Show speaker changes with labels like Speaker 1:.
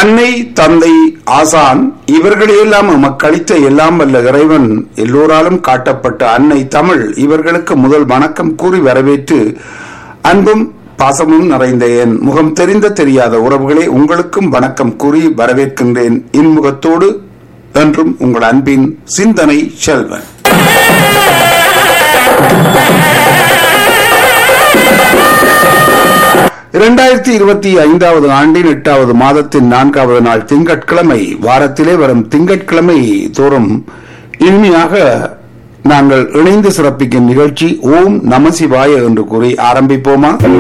Speaker 1: அன்னை தந்தை ஆசான் இவர்களையெல்லாம் மக்களித்த எல்லாம் வல்ல இறைவன் எல்லோராலும் காட்டப்பட்ட அன்னை தமிழ் இவர்களுக்கு முதல் வணக்கம் கூறி வரவேற்று அன்பும் பாசமும் நிறைந்த என் முகம் தெரிந்த தெரியாத உறவுகளே உங்களுக்கும் வணக்கம் கூறி வரவேற்கின்றேன் இன்முகத்தோடு என்றும் உங்கள் அன்பின் சிந்தனை செல்வன் இரண்டாயிரத்தி இருபத்தி ஐந்தாவது ஆண்டின் எட்டாவது மாதத்தின் நான்காவது நாள் திங்கட்கிழமை வாரத்திலே வரும் திங்கட்கிழமை தோறும் இனிமையாக நாங்கள் இணைந்து சிறப்பிக்கும் நிகழ்ச்சி ஓம் நமசிவாய என்று கூறி ஆரம்பிப்போமா